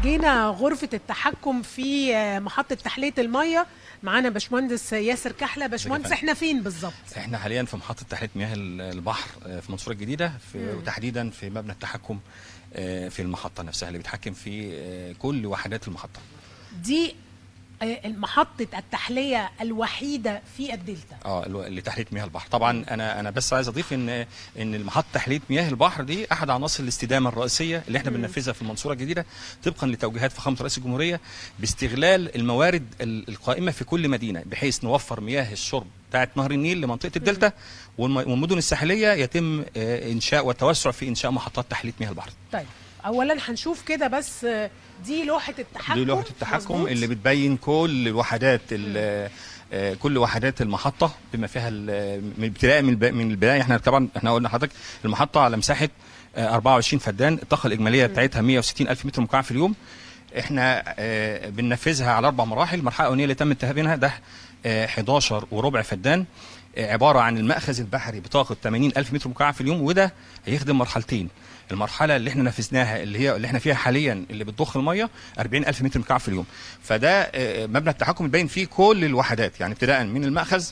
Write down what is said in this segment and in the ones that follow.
جينا غرفة التحكم في آه، محطة تحلية المية معانا باشمهندس ياسر كحلة باشمهندس فندم. احنا فين بالظبط احنا حاليا في محطه تحليه مياه ال- البحر آه، في المنصوره الجديده في وتحديدا في مبنى التحكم آه، في المحطه نفسها اللي بيتحكم في آه، كل وحدات المحطه دي آه، محطة التحلية الوحيدة في الدلتا اه الو- لتحليه مياه البحر طبعا انا انا بس عايز اضيف ان ان محطه تحليه مياه البحر دي احد عناصر الاستدامه الرئيسيه اللي احنا بننفذها في المنصوره الجديده طبقا لتوجيهات فخامه رئيس الجمهوريه باستغلال الموارد ال- القائمه في كل مدينه بحيث نوفر مياه الشرب بتاعه نهر النيل لمنطقه الدلتا والم- والمدن الساحليه يتم آه، انشاء والتوسع في انشاء محطات تحليه مياه البحر طيب اولا هنشوف كده بس آه، دي لوحة التحكم دي لوحه التحكم مظبوط؟ اللي بتبين كل الوحدات ال- آه، كل وحدات المحطه بما فيها ال- من ابتداء من الب- من البدايه احنا طبعا احنا قلنا لحضرتك المحطه على مساحه آه، 24 فدان الطاقه الاجماليه بتاعتها 160 الف متر مكعب في اليوم احنا آه، بننفذها على اربع مراحل المرحله الاولانيه اللي تم انتهاء منها ده آه، 11 وربع فدان آه، عباره عن المأخذ البحري بطاقه 80 الف متر مكعب في اليوم وده هيخدم مرحلتين المرحله اللي احنا نفذناها اللي هي اللي احنا فيها حاليا اللي بتضخ الميه 40 الف متر مكعب في اليوم فده آه، مبنى التحكم بيبين فيه كل الوحدات يعني ابتداء من المأخذ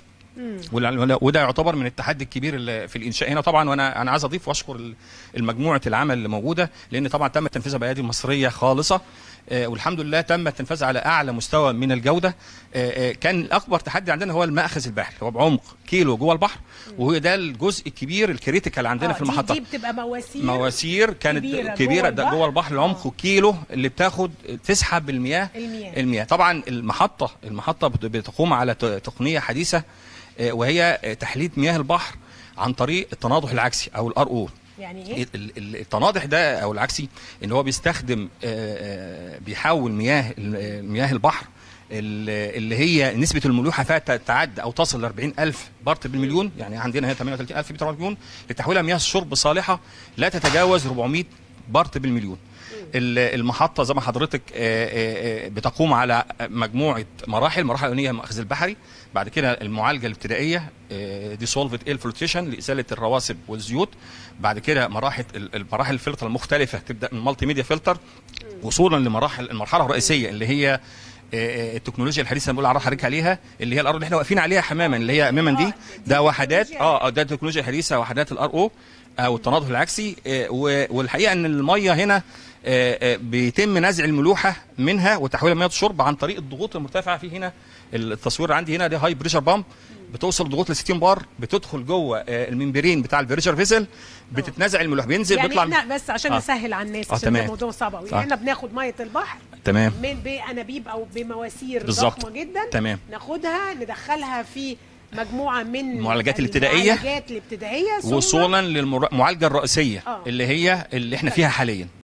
ولا- وده يعتبر من التحدي الكبير اللي في الانشاء هنا طبعا وانا انا عايز اضيف واشكر ال- المجموعه العمل اللي موجوده لان طبعا تم تنفيذها بايادي مصريه خالصه آه، والحمد لله تم التنفيذ على اعلى مستوى من الجوده آه، آه، كان اكبر تحدي عندنا هو المأخذ البحري هو بعمق كيلو جوه البحر وهو ده الجزء الكبير الكريتيكال عندنا آه، في دي- المحطه دي بتبقى مواسير مواسير كانت كبيرة كبيره, جوه كبيرة البحر. جوه البحر العمق كيلو اللي بتاخد تسحب المياه المياه. المياه طبعا المحطه المحطه بت- بتقوم على ت- تقنيه حديثه آه، وهي آه، تحليه مياه البحر عن طريق التناضح العكسي او الار او يعني ايه ال- ال- التناضح ده او العكسي ان هو بيستخدم آه، آه، بيحول مياه ال- مياه البحر ال- اللي هي نسبة الملوحة فيها تتعدى أو تصل ل 40 ألف بارت بالمليون يعني عندنا هنا 38 ألف متر بالمليون لتحويلها مياه الشرب صالحة لا تتجاوز 400 بارت بالمليون ال- المحطة زي ما حضرتك آه، آه، آه، بتقوم على مجموعة مراحل المرحلة الأولانية المأخذ البحري بعد كده المعالجة الابتدائية ديسولفت اير فلوتيشن لإزالة الرواسب والزيوت بعد كده مراحل ال- المراحل الفلتر المختلفة تبدأ من مالتي ميديا فلتر وصولا لمراحل المرحلة الرئيسية اللي هي آه، التكنولوجيا الحديثه اللي بنقول على حضرتك عليها اللي هي الارض اللي احنا واقفين عليها حماما اللي هي اماما آه، دي دي ده وحدات تكنولوجيا- اه آه، ده التكنولوجيا الحديثه وحدات الار او او التناضح العكسي آه، و- والحقيقه ان الميه هنا آه، آه، بيتم نزع الملوحه منها وتحويلها لمياه الشرب عن طريق الضغوط المرتفعه في هنا التصوير عندي هنا دي هاي بريشر بامب بتوصل ضغوط ل 60 بار بتدخل جوه آه، الممبرين بتاع البريشر فيزل بتتنزع الملوحه بينزل يعني بيطلع احنا بس عشان آه. نسهل على الناس آه، عشان ده تمام. موضوع صعب قوي صح. احنا بناخد ميه البحر تمام من بانابيب او بمواسير بالظبط. ضخمه جدا تمام. ناخدها ندخلها في مجموعه من المعالجات الابتدائية. المعالجات الابتدائيه ثم وصولا للمعالجه الرئيسيه آه. اللي هي اللي احنا فيها حاليا